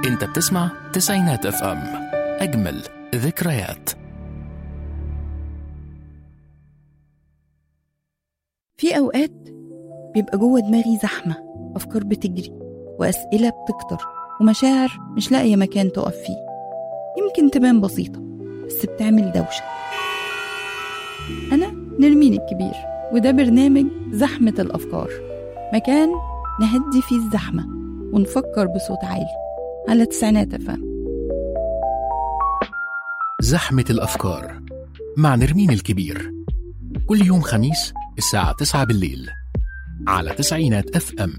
انت بتسمع تسعينات اف ام اجمل ذكريات في أوقات بيبقى جوه دماغي زحمة أفكار بتجري وأسئلة بتكتر ومشاعر مش لاقية مكان تقف فيه يمكن تبان بسيطة بس بتعمل دوشة أنا نرمين الكبير وده برنامج زحمة الأفكار مكان نهدي فيه الزحمة ونفكر بصوت عالي على تسعينات أفهم زحمة الأفكار مع نرمين الكبير كل يوم خميس الساعة 9 بالليل على تسعينات اف ام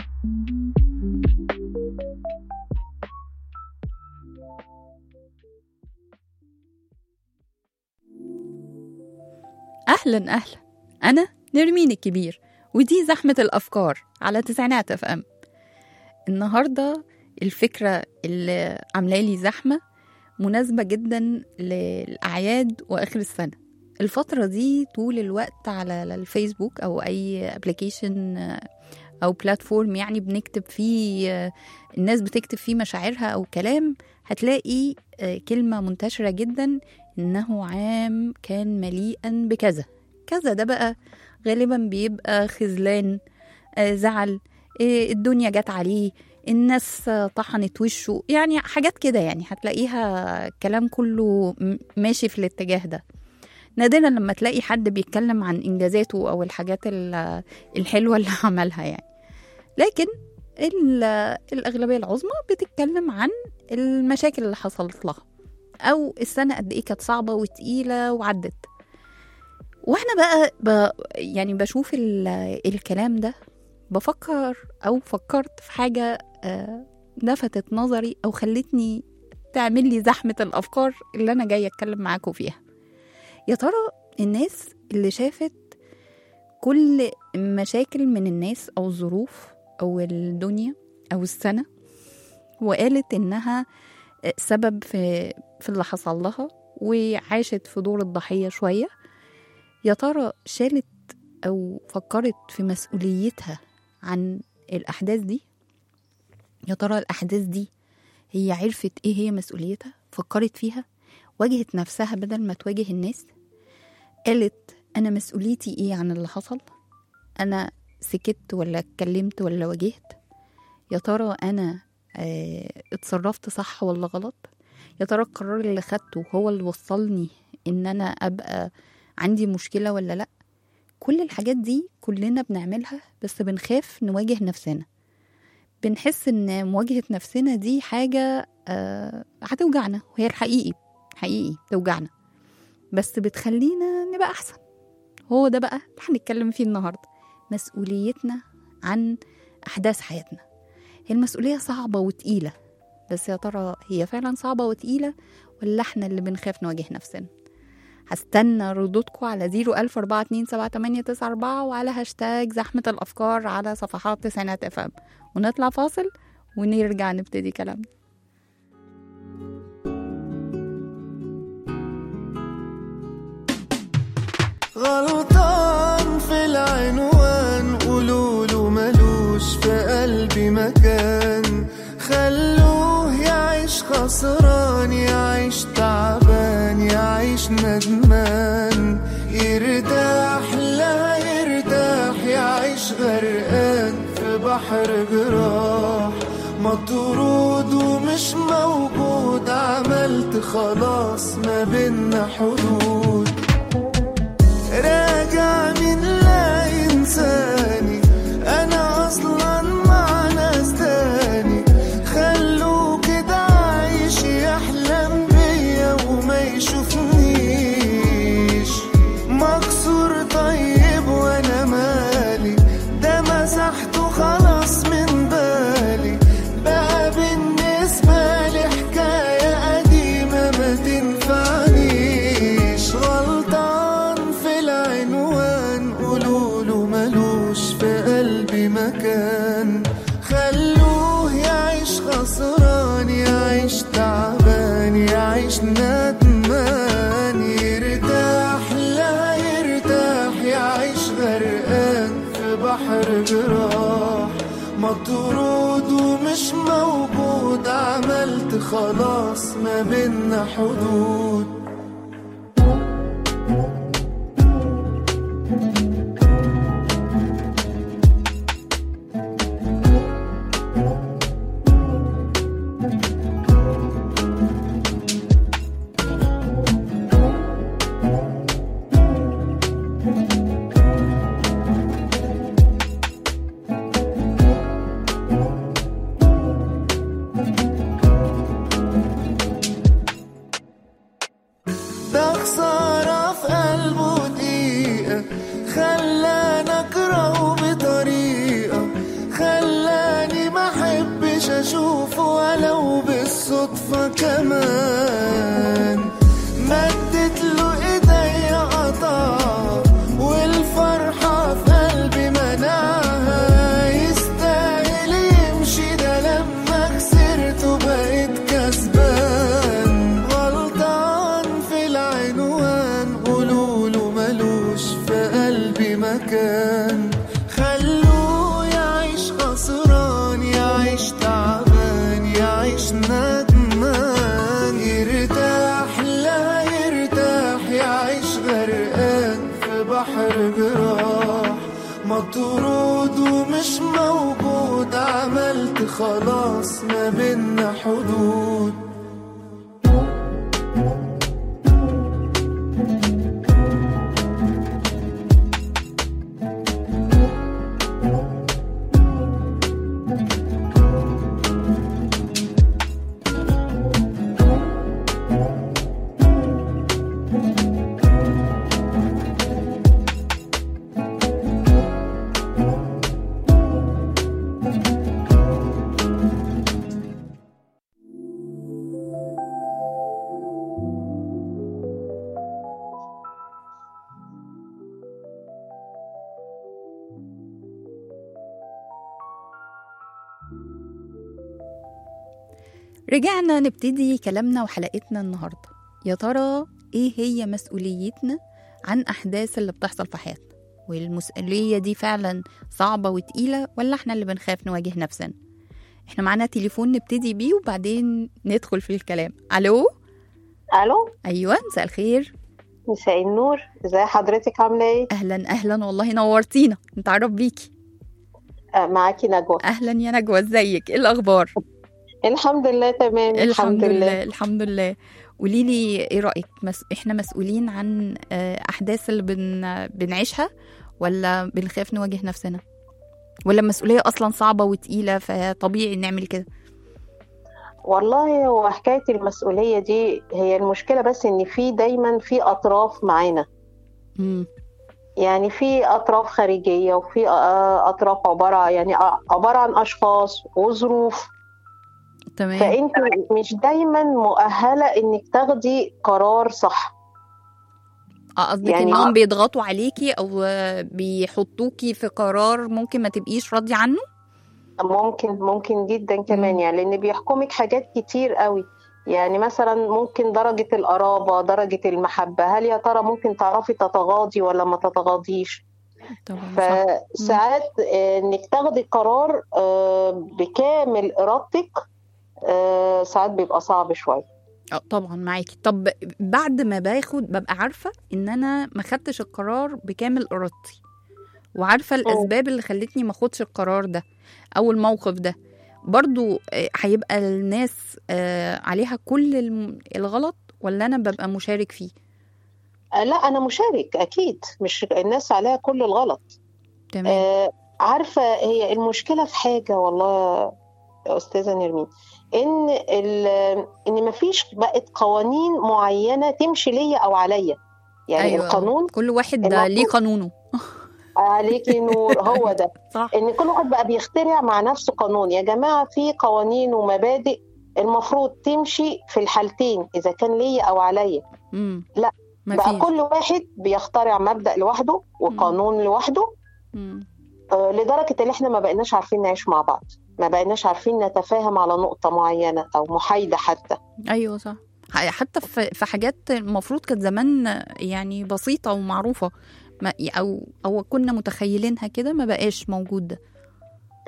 أهلا أهلا أنا نرمين الكبير ودي زحمة الأفكار على تسعينات اف ام النهاردة الفكرة اللي عاملة لي زحمة مناسبة جدا للأعياد وآخر السنة الفترة دي طول الوقت على الفيسبوك أو أي ابلكيشن أو بلاتفورم يعني بنكتب فيه الناس بتكتب فيه مشاعرها أو كلام هتلاقي كلمة منتشرة جدا إنه عام كان مليئا بكذا كذا ده بقى غالبا بيبقى خذلان آه، زعل آه، الدنيا جت عليه الناس آه، طحنت وشه يعني حاجات كده يعني هتلاقيها كلام كله م- ماشي في الاتجاه ده نادرا لما تلاقي حد بيتكلم عن انجازاته او الحاجات ال- الحلوه اللي عملها يعني لكن ال- الاغلبيه العظمى بتتكلم عن المشاكل اللي حصلت لها او السنه قد ايه كانت صعبه وتقيله وعدت واحنا بقى ب... يعني بشوف ال... الكلام ده بفكر او فكرت في حاجه آه، لفتت نظري او خلتني تعمل لي زحمه الافكار اللي انا جايه اتكلم معاكم فيها يا ترى الناس اللي شافت كل مشاكل من الناس او الظروف او الدنيا او السنه وقالت انها سبب في في اللي حصل لها وعاشت في دور الضحيه شويه يا ترى شالت او فكرت في مسؤوليتها عن الاحداث دي يا ترى الاحداث دي هي عرفت ايه هي مسؤوليتها فكرت فيها واجهت نفسها بدل ما تواجه الناس قالت انا مسؤوليتي ايه عن اللي حصل انا سكت ولا اتكلمت ولا واجهت يا ترى انا آه، اتصرفت صح ولا غلط يا ترى القرار اللي خدته هو اللي وصلني ان انا ابقى عندي مشكلة ولا لا كل الحاجات دي كلنا بنعملها بس بنخاف نواجه نفسنا بنحس ان مواجهة نفسنا دي حاجة آه، هتوجعنا وهي الحقيقي حقيقي توجعنا بس بتخلينا نبقى احسن هو ده بقى اللي هنتكلم فيه النهارده مسؤوليتنا عن احداث حياتنا هي المسؤوليه صعبه وتقيله بس يا ترى هي فعلا صعبه وتقيله ولا احنا اللي بنخاف نواجه نفسنا هستنى ردودكم على زيرو ألف أربعة اتنين سبعة تمانية تسعة أربعة وعلى هاشتاج زحمة الأفكار على صفحات تسعينات اف ام ونطلع فاصل ونرجع نبتدي كلامنا غلطان في العنوان قولوله ملوش في قلبي مكان خلوه يعيش خسران يعيش تعبان يعيش ندمان يرتاح لا يرتاح يعيش غرقان في بحر جراح مطرود ومش موجود عملت خلاص ما بينا حدود راجع من لا إنساني أنا أصلا مع ناس تاني خلوه كده عايش يحلم بيا وما يشوفنيش مكسور طيب وأنا مالي ده مسحته خلاص من بالي بقى بالنسبة لي حكاية قديمة ما تنفعنيش غلطان في العنوان قولوله ملوش في قلبي مكان خلوه يعيش خسران يعيش تعبان يعيش ندمان يرتاح لا يرتاح يعيش غرقان في بحر جراح مطرود ومش موجود عملت خلاص ما بينا حدود ده خسارة في قلبه دقيقة خلاني أكرهه بطريقة خلاني ما أحبش أشوفه ولو بالصدفة كمان مدت له إيديا قطعها والفرحة في قلبي منعها يستاهل يمشي ده لما خسرته بقيت كسبان غلطان في العنوان قولوله ملوش في قلبي مكان خلوه يعيش خسران يعيش تعبان يعيش ندمان يرتاح لا يرتاح يعيش غرقان في بحر جراح مطرود ومش موجود عملت خلاص ما بينا حدود رجعنا نبتدي كلامنا وحلقتنا النهاردة يا ترى ايه هي مسؤوليتنا عن أحداث اللي بتحصل في حياتنا والمسؤولية دي فعلا صعبة وتقيلة ولا احنا اللي بنخاف نواجه نفسنا احنا معانا تليفون نبتدي بيه وبعدين ندخل في الكلام الو الو ايوه مساء الخير مساء النور ازي حضرتك عامله ايه اهلا اهلا والله نورتينا نتعرف بيكي آه معاكي نجوى اهلا يا نجوى ازيك ايه الاخبار الحمد لله تمام الحمد لله الحمد لله قولي لي ايه رايك مس... احنا مسؤولين عن آه، احداث اللي بن... بنعيشها ولا بنخاف نواجه نفسنا ولا المسؤوليه اصلا صعبه وتقيله فطبيعي نعمل كده والله هو حكايه المسؤوليه دي هي المشكله بس ان في دايما في اطراف معانا امم يعني في اطراف خارجيه وفي آه، اطراف عباره يعني آه، عباره عن اشخاص وظروف تمام فانت مش دايما مؤهله انك تاخدي قرار صح اه قصدك يعني- انهم بيضغطوا عليكي او آه، بيحطوكي في قرار ممكن ما تبقيش راضيه عنه ممكن ممكن جدا كمان مم. يعني لان بيحكمك حاجات كتير قوي يعني مثلا ممكن درجة القرابة درجة المحبة هل يا ترى ممكن تعرفي تتغاضي ولا ما تتغاضيش طبعا صح فساعات آه، انك تاخدي قرار آه، بكامل ارادتك آه، ساعات بيبقى صعب شوية اه طبعا معاكي طب بعد ما باخد ببقى عارفه ان انا ما خدتش القرار بكامل ارادتي وعارفه الاسباب اللي خلتني ما اخدش القرار ده او الموقف ده برضو آه، هيبقى الناس آه، عليها كل الم- الغلط ولا انا ببقى مشارك فيه آه، لا انا مشارك اكيد مش الناس عليها كل الغلط تمام آه، عارفة هي المشكلة في حاجة والله يا أستاذة نرمين إن ال- إن مفيش بقت قوانين معينة تمشي ليا أو عليا يعني أيوة. أيوة. القانون كل واحد ده المفروض- ليه قانونه عليكي نور هو ده صح إن كل واحد بقى بيخترع مع نفسه قانون يا جماعة في قوانين ومبادئ المفروض تمشي في الحالتين إذا كان ليا أو عليا امم لا، ما بقى فيش كل واحد بيخترع مبدأ لوحده وقانون لوحده مم. آه، لدرجة إن إحنا ما بقيناش عارفين نعيش مع بعض ما بقيناش عارفين نتفاهم على نقطة معينة أو محايدة حتى ايوه صح ح- حتى في في حاجات المفروض كانت زمان يعني بسيطه ومعروفه ما او او كنا متخيلينها كده ما بقاش موجود ده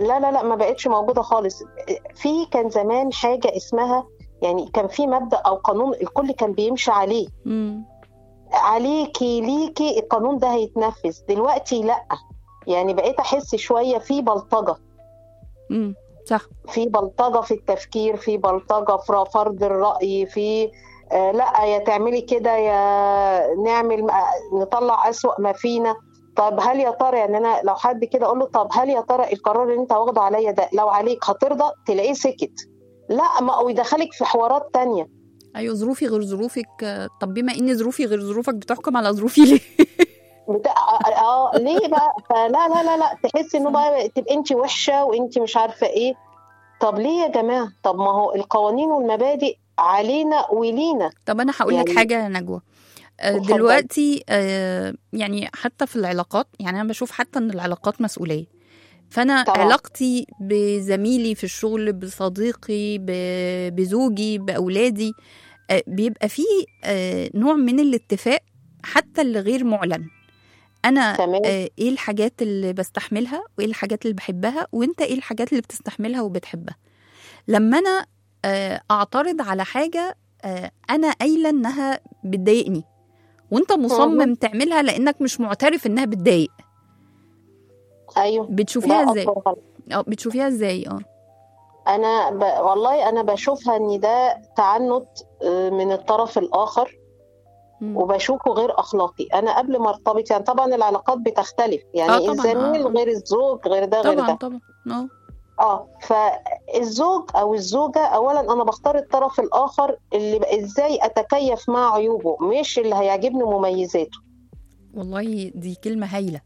لا لا لا ما بقتش موجودة خالص في كان زمان حاجة اسمها يعني كان في مبدأ أو قانون الكل كان بيمشي عليه مم. عليكي ليكي القانون ده هيتنفذ دلوقتي لا يعني بقيت أحس شوية في بلطجة مم. صح في بلطجة في التفكير في بلطجة في فرض الرأي في آه لا يا تعملي كده يا نعمل نطلع أسوأ ما فينا طب هل يا ترى يعني انا لو حد كده اقول له طب هل يا ترى القرار اللي انت واخده عليا ده لو عليك هترضى تلاقيه سكت لا ما هو يدخلك في حوارات تانية ايوه ظروفي غير ظروفك آه، طب بما ان ظروفي غير ظروفك بتحكم على ظروفي ليه بتاع اه ليه بقى فلا لا لا لا تحس انه بقى تبقى انت وحشه وانت مش عارفه ايه طب ليه يا جماعه طب ما هو القوانين والمبادئ عليناولينا طب انا هقول لك يعني- حاجه يا نجوى آه، اتفضل. دلوقتي آه، يعني حتى في العلاقات يعني انا بشوف حتى ان العلاقات مسؤوليه فانا طبعا. علاقتي بزميلي في الشغل بصديقي ب- بزوجي باولادي آه، بيبقى فيه آه، نوع من الاتفاق حتى اللي غير معلن انا تمام. آه، ايه الحاجات اللي بستحملها وايه الحاجات اللي بحبها وانت ايه الحاجات اللي بتستحملها وبتحبها لما انا آه، اعترض على حاجه آه، انا قايله انها بتضايقني وانت مصمم مهم. تعملها لانك مش معترف انها بتضايق ايوه بتشوفيها ده ازاي أكبر غلط. اه بتشوفيها ازاي اه انا ب... والله انا بشوفها ان ده تعنت آه، من الطرف الاخر مم. وبشوفه غير اخلاقي انا قبل ما ارتبط يعني طبعا العلاقات بتختلف يعني آه طبعاً، الزميل آه. غير الزوج غير ده غير طبعا ده طبعا اه اه فالزوج او الزوجه اولا انا بختار الطرف الاخر اللي ب- ازاي اتكيف مع عيوبه مش اللي هيعجبني مميزاته والله دي كلمه هايله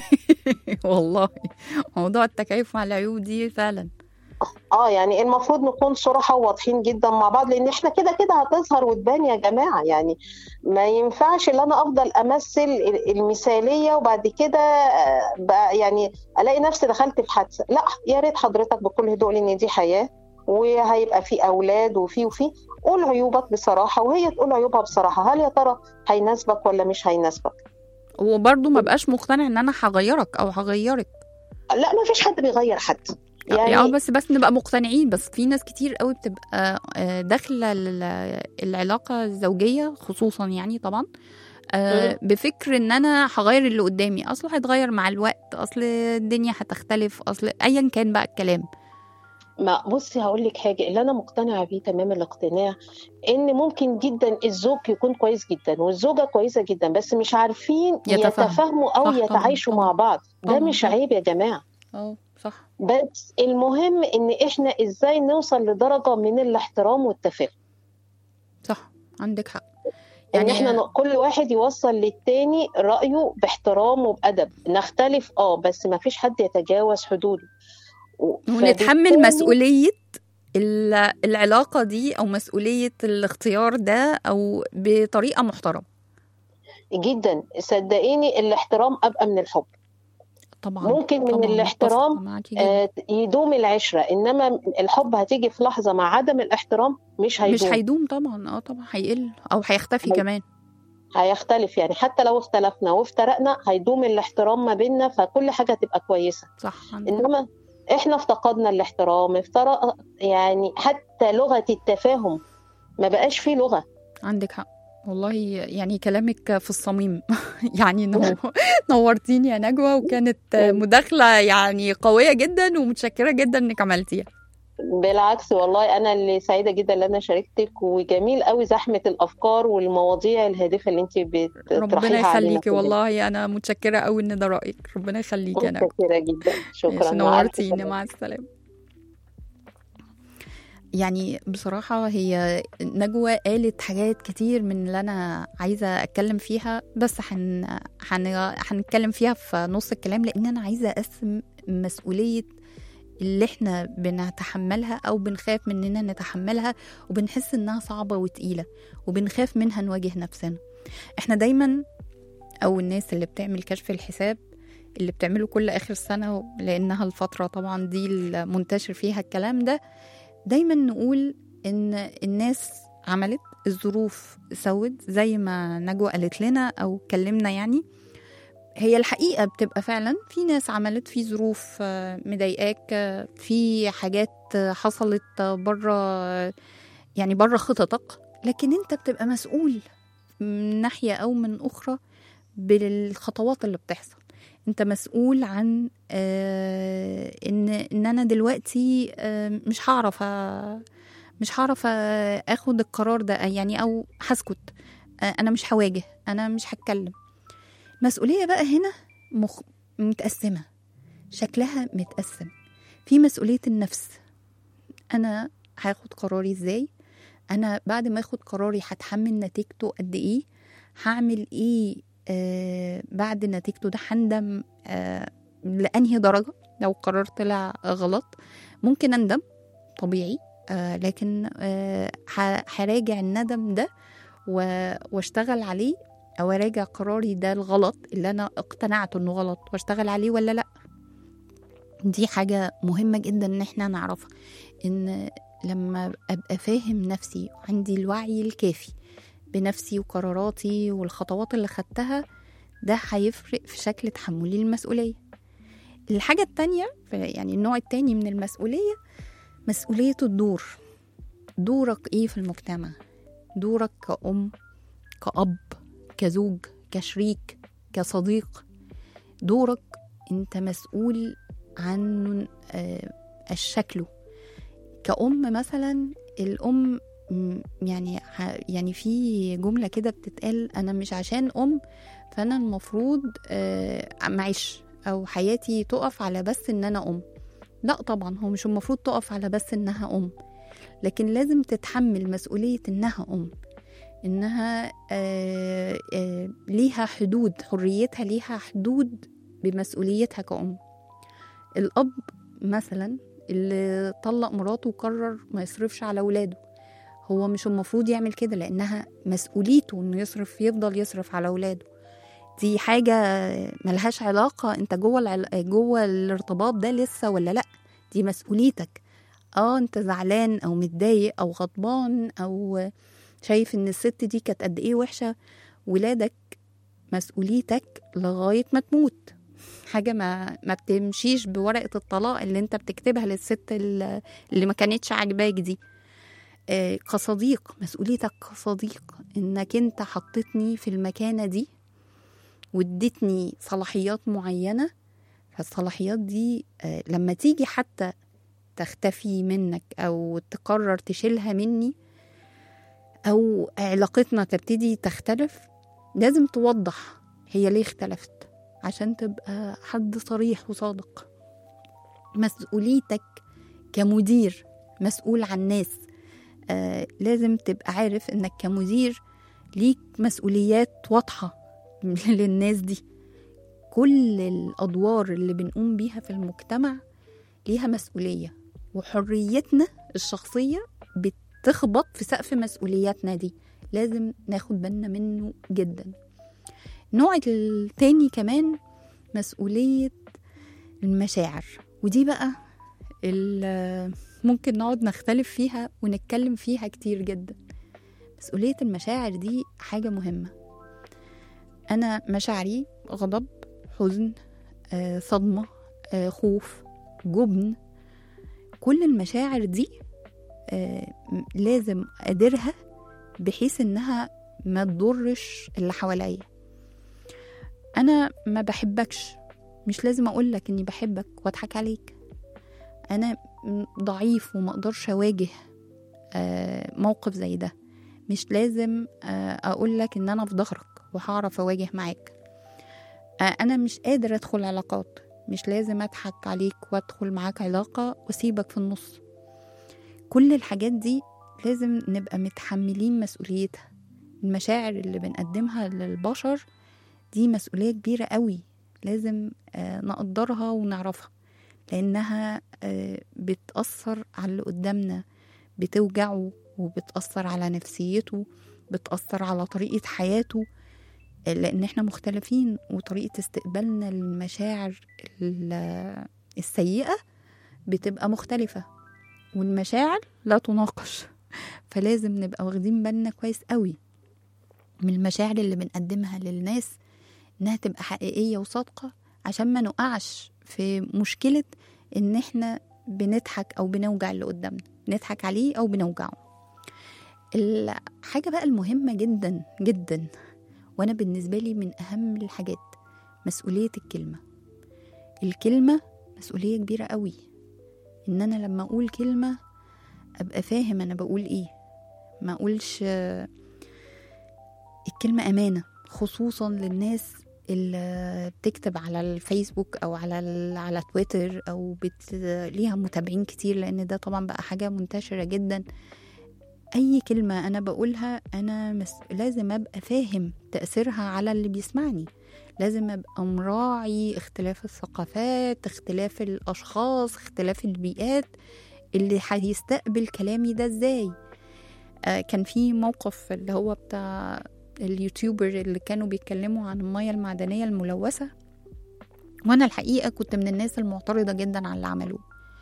والله موضوع التكيف مع العيوب دي فعلا اه يعني المفروض نكون صراحة وواضحين جدا مع بعض لان احنا كده كده هتظهر وتبان يا جماعة يعني ما ينفعش ان انا افضل امثل ال- المثالية وبعد كده آه، بقى يعني الاقي نفسي دخلت في حادثة لا يا ريت حضرتك بكل هدوء لان دي حياة وهيبقى في اولاد وفي وفي قول عيوبك بصراحة وهي تقول عيوبها بصراحة هل يا ترى هيناسبك ولا مش هيناسبك وبرضه ما بقاش مقتنع ان انا هغيرك او هغيرك لا ما فيش حد بيغير حد يعني يعني اه بس بس نبقى مقتنعين بس في ناس كتير قوي بتبقى آه، داخله ال- العلاقه الزوجيه خصوصا يعني طبعا آه، بفكر ان انا هغير اللي قدامي اصل هيتغير مع الوقت اصل الدنيا هتختلف اصل ايا كان بقى الكلام ما بصي هقول لك حاجه اللي انا مقتنعه بيه تمام الاقتناع ان ممكن جدا الزوج يكون كويس جدا والزوجه كويسه جدا بس مش عارفين يتفاهموا. يتفاهموا او صح طبعاً، يتعايشوا طبعاً. مع بعض ده طبعاً، مش طبعاً. عيب يا جماعه اه صح بس المهم ان احنا ازاي نوصل لدرجه من الاحترام والتفاهم صح عندك حق يعني يعني احنا ن- كل واحد يوصل للتاني رايه باحترام وبادب نختلف اه بس ما فيش حد يتجاوز حدوده و- ونتحمل فبالتالي- مسؤوليه ال- العلاقه دي او مسؤوليه الاختيار ده او بطريقه محترمه جدا صدقيني الاحترام ابقى من الحب طبعا ممكن من طبعاً، الاحترام متفقة معاكي جداً. آه، يدوم العشرة إنما الحب هتيجي في لحظة مع عدم الاحترام مش هيدوم مش هيدوم طبعا اه طبعا هيقل او هيختفي هي- كمان هيختلف يعني حتى لو اختلفنا وافترقنا هيدوم الاحترام ما بيننا فكل حاجة تبقى كويسة صح عندك إنما إحنا افتقدنا الاحترام افترق يعني حتى لغة التفاهم ما بقاش فيه لغة عندك حق والله يعني كلامك في الصميم يعني نو... نورتيني يا نجوى وكانت مداخلة يعني قوية جدا ومتشكرة جدا انك عملتيها بالعكس والله أنا اللي سعيدة جدا إن أنا شاركتك وجميل قوي زحمة الأفكار والمواضيع الهادفة اللي أنت بتطرحيها ربنا علينا يخليكي كلنا. والله انا متشكرة قوي ان ده رأيك ربنا يخليكي يا نجوى متشكرة جدا شكرا ماشي، مع ألف نورتيني سلامة. مع السلامة يعني بصراحة هي نجوى قالت حاجات كتير من اللي أنا عايزة أتكلم فيها بس هن... هن... هنتكلم فيها في نص الكلام لأن أنا عايزة أقسم مسؤولية اللي احنا بنتحملها أو بنخاف مننا نتحملها وبنحس إنها صعبة وتقيلة وبنخاف منها نواجه نفسنا احنا دايما أو الناس اللي بتعمل كشف الحساب اللي بتعمله كل آخر سنة لأنها الفترة طبعا دي المنتشر فيها الكلام ده دايما نقول إن الناس عملت الظروف سود زي ما نجوى قالت لنا أو كلمنا يعني هي الحقيقة بتبقى فعلا في ناس عملت في ظروف آه، مضايقاك آه، في حاجات آه، حصلت بره يعني بره خططك لكن انت بتبقى مسؤول من ناحية أو من أخرى بالخطوات اللي بتحصل انت مسؤول عن آه، ان ان انا دلوقتي آه، مش هعرف آه، مش هعرف آه، اخد القرار ده يعني او هسكت آه، انا مش هواجه انا مش هتكلم مسؤولية بقى هنا مخ... متقسمة شكلها متقسم في مسؤولية النفس أنا هاخد قراري إزاي أنا بعد ما أخد قراري هتحمل نتيجته قد إيه هعمل إيه آه بعد نتيجته ده هندم آه لأنهي درجة لو قرار طلع غلط ممكن أندم طبيعي آه لكن آه ه- هراجع الندم ده و- واشتغل عليه او اراجع قراري ده الغلط اللي انا اقتنعت انه غلط واشتغل عليه ولا لا دي حاجة مهمة جدا ان احنا نعرفها ان لما ابقى فاهم نفسي وعندي الوعي الكافي بنفسي وقراراتي والخطوات اللي خدتها ده هيفرق في شكل تحملي للمسؤولية الحاجة التانية يعني النوع التاني من المسؤولية مسؤولية الدور دورك ايه في المجتمع دورك كأم كأب كزوج كشريك كصديق دورك انت مسؤول عن آه، شكله كأم مثلا الأم م- يعني ح- يعني في جملة كده بتتقال أنا مش عشان أم فأنا المفروض آه، معيش أو حياتي تقف على بس إن أنا أم لا طبعا هو مش المفروض تقف على بس إنها أم لكن لازم تتحمل مسؤولية إنها أم إنها آه، آه، ليها حدود حريتها ليها حدود بمسؤوليتها كأم الأب مثلا اللي طلق مراته وقرر ما يصرفش على ولاده هو مش المفروض يعمل كده لأنها مسؤوليته إنه يصرف يفضل يصرف على ولاده دي حاجة ملهاش علاقة انت جوه العل... جوه الارتباط ده لسه ولا لأ دي مسؤوليتك اه انت زعلان او متضايق او غضبان او شايف ان الست دي كانت قد ايه وحشه ولادك مسؤوليتك لغايه ما تموت حاجه ما ما بتمشيش بورقه الطلاق اللي انت بتكتبها للست اللي اللي ما كانتش عاجباك دي آه، كصديق مسؤوليتك كصديق انك انت حطيتني في المكانه دي واديتني صلاحيات معينه فالصلاحيات دي آه، لما تيجي حتى تختفي منك او تقرر تشيلها مني او علاقتنا تبتدي تختلف لازم توضح هي ليه اختلفت عشان تبقى حد صريح وصادق مسؤوليتك كمدير مسؤول عن ناس آه لازم تبقى عارف انك كمدير ليك مسؤوليات واضحة للناس دي كل الأدوار اللي بنقوم بيها في المجتمع ليها مسؤولية وحريتنا الشخصية بتخبط في سقف مسؤولياتنا دي لازم ناخد بالنا منه جدا النوع التاني كمان مسؤولية المشاعر ودي بقى ال- ممكن نقعد نختلف فيها ونتكلم فيها كتير جدا مسؤولية المشاعر دي حاجة مهمة أنا مشاعري غضب حزن آه، صدمة آه، خوف جبن كل المشاعر دي آه، م- لازم أديرها بحيث إنها ما تضرش اللي حواليا أنا ما بحبكش مش لازم أقولك إني بحبك وأضحك عليك أنا م- ضعيف وما أقدرش أواجه آه، موقف زي ده مش لازم آه، أقولك إن أنا في ظهرك وهعرف أواجه معاك آه، أنا مش قادر أدخل علاقات مش لازم أضحك عليك وأدخل معاك علاقة وأسيبك في النص كل الحاجات دي لازم نبقى متحملين مسؤوليتها المشاعر اللي بنقدمها للبشر دي مسؤولية كبيرة قوي لازم آه، نقدرها ونعرفها لأنها آه، بتأثر على اللي قدامنا بتوجعه وبتأثر على نفسيته بتأثر على طريقة حياته آه، لأن احنا مختلفين وطريقة استقبالنا للمشاعر ال- السيئة بتبقى مختلفة والمشاعر لا تناقش فلازم نبقى واخدين بالنا كويس قوي من المشاعر اللي بنقدمها للناس انها تبقى حقيقيه وصادقه عشان ما نقعش في مشكله ان احنا بنضحك او بنوجع اللي قدامنا بنضحك عليه او بنوجعه الحاجه بقى المهمه جدا جدا وانا بالنسبه لي من اهم الحاجات مسؤوليه الكلمه الكلمه مسؤوليه كبيره قوي ان انا لما اقول كلمه ابقى فاهم انا بقول ايه ما اقولش آه، الكلمه امانه خصوصا للناس اللي بتكتب على الفيسبوك او على ال- على تويتر او بت... ليها متابعين كتير لان ده طبعا بقى حاجه منتشره جدا اي كلمه انا بقولها انا مس... لازم ابقى فاهم تاثيرها على اللي بيسمعني لازم ابقى مراعي اختلاف الثقافات اختلاف الاشخاص اختلاف البيئات اللي هيستقبل كلامي ده ازاي آه كان في موقف اللي هو بتاع اليوتيوبر اللي كانوا بيتكلموا عن المياه المعدنية الملوثة وأنا الحقيقة كنت من الناس المعترضة جدا على اللي عملوه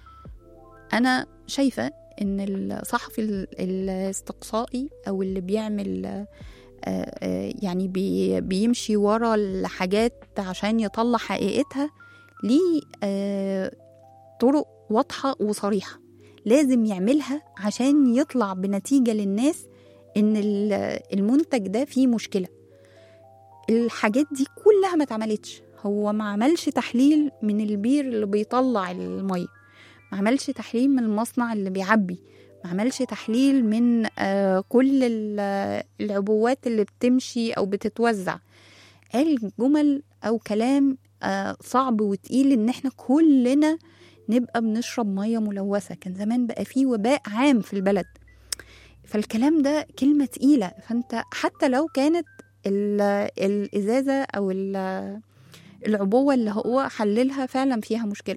أنا شايفة إن الصحفي ال- الاستقصائي أو اللي بيعمل آه، آه، يعني بي بيمشي ورا الحاجات عشان يطلع حقيقتها ليه آه، طرق واضحة وصريحة لازم يعملها عشان يطلع بنتيجة للناس ان ال- المنتج ده فيه مشكله الحاجات دي كلها ما اتعملتش هو ما عملش تحليل من البير اللي بيطلع الميه ما عملش تحليل من المصنع اللي بيعبي ما عملش تحليل من آه كل ال- العبوات اللي بتمشي او بتتوزع قال جمل او كلام آه صعب وتقيل ان احنا كلنا نبقى بنشرب ميه ملوثه كان زمان بقى فيه وباء عام في البلد فالكلام ده كلمة تقيلة فانت حتى لو كانت ال- الإزازة أو ال- العبوة اللي هو حللها فعلا فيها مشكلة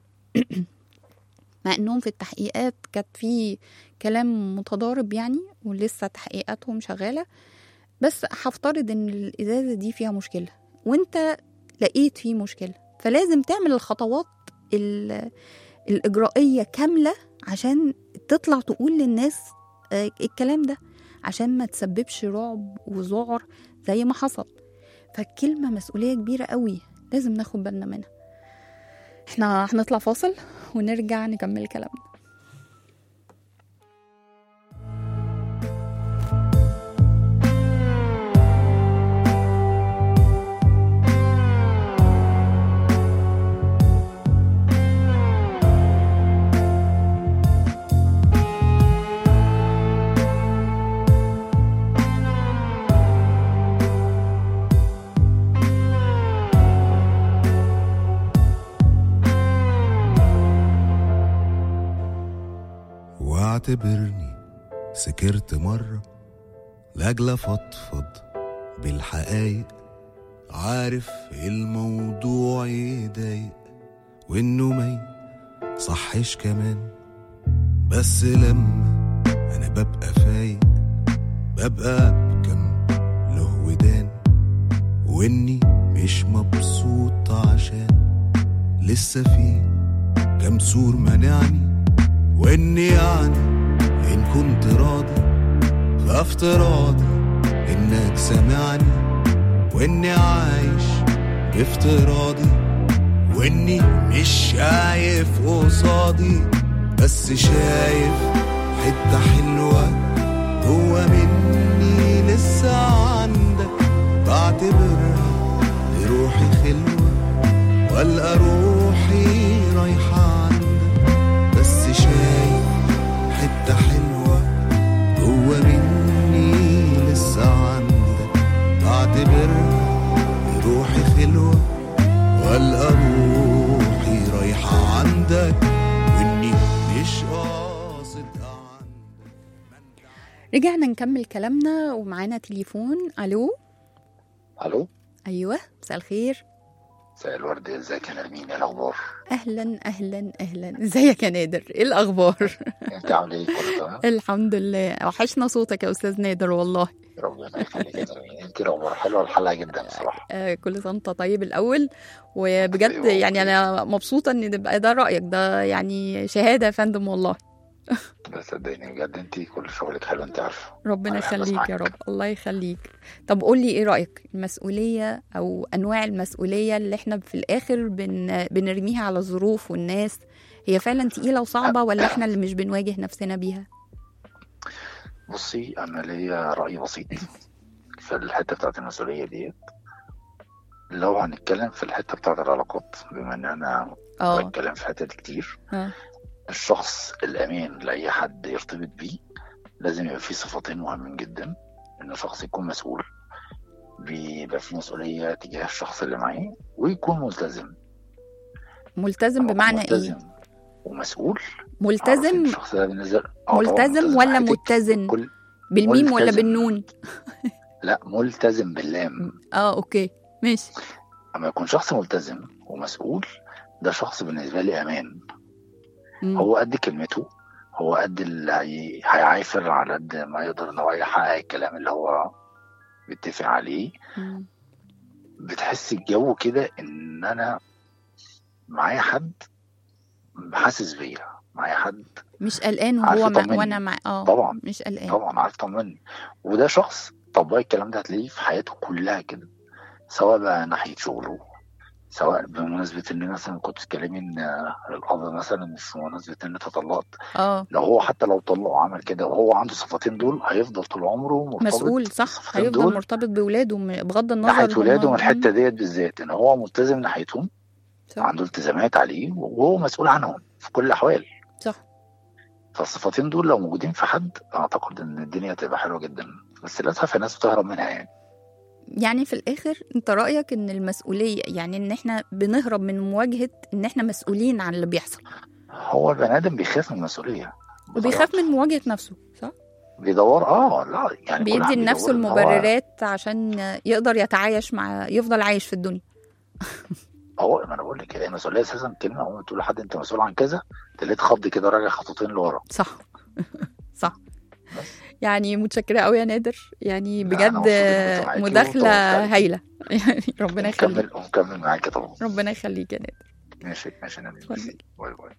مع انهم في التحقيقات كانت في كلام متضارب يعني ولسه تحقيقاتهم شغالة بس هفترض ان الإزازة دي فيها مشكلة وانت لقيت فيه مشكلة فلازم تعمل الخطوات ال- الإجرائية كاملة عشان تطلع تقول للناس آه، الكلام ده عشان ما تسببش رعب وذعر زي ما حصل فالكلمة مسؤولية كبيرة قوي لازم ناخد بالنا منها احنا هنطلع فاصل ونرجع نكمل كلامنا واعتبرني سكرت مرة لأجل أفضفض بالحقايق عارف الموضوع يضايق وإنه ما صحش كمان بس لما أنا ببقى فايق ببقى بكم له ودان وإني مش مبسوط عشان لسه في كم سور منعني وإني يعني إن كنت راضي فافتراضي إنك سامعني وإني عايش بافتراضي وإني مش شايف قصادي بس شايف حتة حلوة جوا مني لسه عندك بعتبرها لروحي خلوة والقى روحي رايحة عندك بس شايف حتة حلوة جوا مني لسه عندك بعتبرها لروحي خلوة والقى روحي رايحة عندك واني مش قاصد عندك رجعنا نكمل كلامنا ومعانا تليفون الو الو ايوه مساء الخير مساء الورد ازيك يا نرمين ايه الاخبار اهلا اهلا اهلا ازيك يا نادر ايه الاخبار انت عامل ايه كله تمام الحمد لله وحشنا صوتك يا استاذ نادر والله ربنا يخليك يا نرمين انت الاخبار حلوه الحلقه جدا بصراحه آه كل سنه وانت طيب الاول وبجد أيوة. يعني انا مبسوطه ان تبقى ده رايك ده يعني شهاده يا فندم والله بس صدقني بجد انت كل شغلك حلو انت عارفه ربنا أنا بحب يخليك أسمعك. يا رب الله يخليك طب قول لي ايه رايك المسؤوليه او انواع المسؤوليه اللي احنا في الاخر بن... بنرميها على الظروف والناس هي فعلا تقيله وصعبه ولا احنا اللي مش بنواجه نفسنا بيها بصي انا ليا راي بسيط في الحته بتاعت المسؤوليه ديت لو هنتكلم في الحته بتاعت العلاقات بما ان انا اه بتكلم في الحته دي كتير اه الشخص الامين لاي حد يرتبط بيه لازم يبقى فيه صفتين مهمين جدا ان الشخص يكون مسؤول بيبقى فيه مسؤوليه تجاه الشخص اللي معاه ويكون ملتزم ملتزم لما يكون بمعنى ايه ملتزم ومسؤول عارف إن ملتزم الشخص ده بالنسبه آه طبعاً ملتزم ولا حياتك متزن كل بالميم ولا ملتزم. بالنون لا ملتزم باللام اه اوكي ماشي اما يكون شخص ملتزم ومسؤول ده شخص بالنسبه لي امان مم. هو قد كلمته هو قد اللي هي... هيعافر على قد ما يقدر ان هو يحقق الكلام اللي هو بيتفق عليه مم. بتحس الجو كده ان انا معايا حد حاسس بيا معايا حد مش قلقان عارفة وهو مع... طمني. وانا مع اه طبعا مش قلقان طبعا عارف طمني وده شخص طبق الكلام ده هتلاقيه في حياته كلها كده سواء بقى ناحية شغله سواء بمناسبة ان مثلا كنت تتكلمي ان الاب مثلا مش في مناسبة ان انت طلقت اه لو هو حتى لو طلق وعمل كده وهو عنده الصفتين دول هيفضل طول عمره مرتبط مسؤول صح بالصفتين هيفضل دول مرتبط بولاده م- بغض النظر ناحية هم- ولاده من الحتة مم. ديت بالذات ان هو ملتزم ناحيتهم صح عنده التزامات عليه وهو مسؤول عنهم في كل الاحوال صح فالصفتين دول لو موجودين في حد اعتقد ان الدنيا هتبقى حلوه جدا بس للاسف الناس بتهرب منها يعني يعني في الاخر انت رايك ان المسؤوليه يعني ان احنا بنهرب من مواجهه ان احنا مسؤولين عن اللي بيحصل هو البني ادم بيخاف من المسؤوليه وبيخاف من مواجهه نفسه صح بيدور اه لا يعني كل بيدي واحد لنفسه بيدور إن هو- المبررات عشان يقدر يتعايش مع يفضل عايش في الدنيا هو ما انا بقول لك هي المسؤوليه اساسا كلمه اول ما تقول لحد انت مسؤول عن كذا تلاقيه اتخض كده راجع خطوتين لورا صح صح يعني متشكره قوي يا نادر يعني لا، بجد أنا مبسوط إني كنت معاكي مداخله وطولت هايله يعني ربنا يخليك ونكمل ونكمل معاك طبعا ربنا يخليك يا نادر ماشي ماشي نبيل اتفضل. ميرسي. باي باي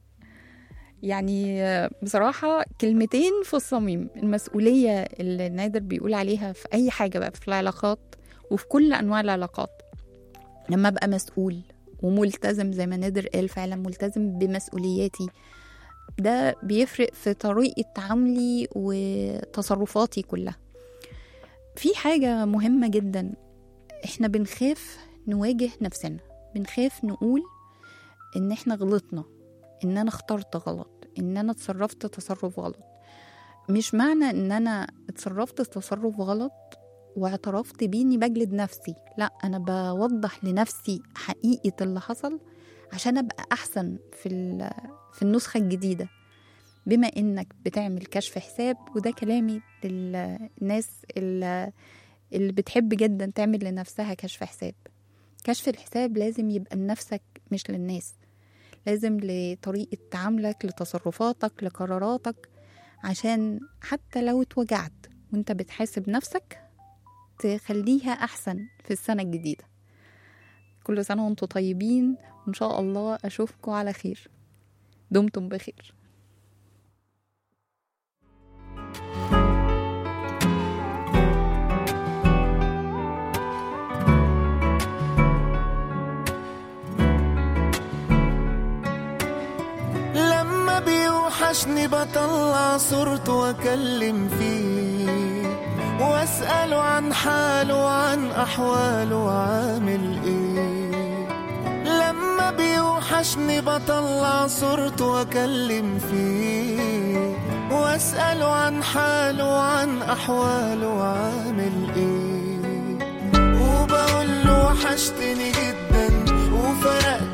يعني بصراحة كلمتين في الصميم المسؤولية اللي نادر بيقول عليها في أي حاجة بقى في العلاقات وفي كل أنواع العلاقات لما أبقى مسؤول وملتزم زي ما نادر قال فعلا ملتزم بمسؤولياتي ده بيفرق في طريقة تعاملي وتصرفاتي كلها في حاجة مهمة جدا احنا بنخاف نواجه نفسنا بنخاف نقول ان احنا غلطنا ان انا اخترت غلط ان انا اتصرفت تصرف غلط مش معنى ان انا اتصرفت تصرف غلط واعترفت بيه اني بجلد نفسي لا انا بوضح لنفسي حقيقة اللي حصل عشان ابقى احسن في ال- في النسخة الجديدة بما انك بتعمل كشف حساب وده كلامي للناس اللي اللي بتحب جدا تعمل لنفسها كشف حساب كشف الحساب لازم يبقى لنفسك مش للناس لازم لطريقة تعاملك لتصرفاتك لقراراتك عشان حتى لو اتوجعت وانت بتحاسب نفسك تخليها أحسن في السنة الجديدة كل سنة وانتم طيبين وإن شاء الله أشوفكم على خير دمتم بخير لما بيوحشني بطلع صورته واكلم فيه واسأله عن حاله وعن احواله وعامل ايه لما بيوحشني بطلع صورته واكلم فيه واسأله عن حاله وعن احواله وعامل ايه وبقول له وحشتني جدا وفرقت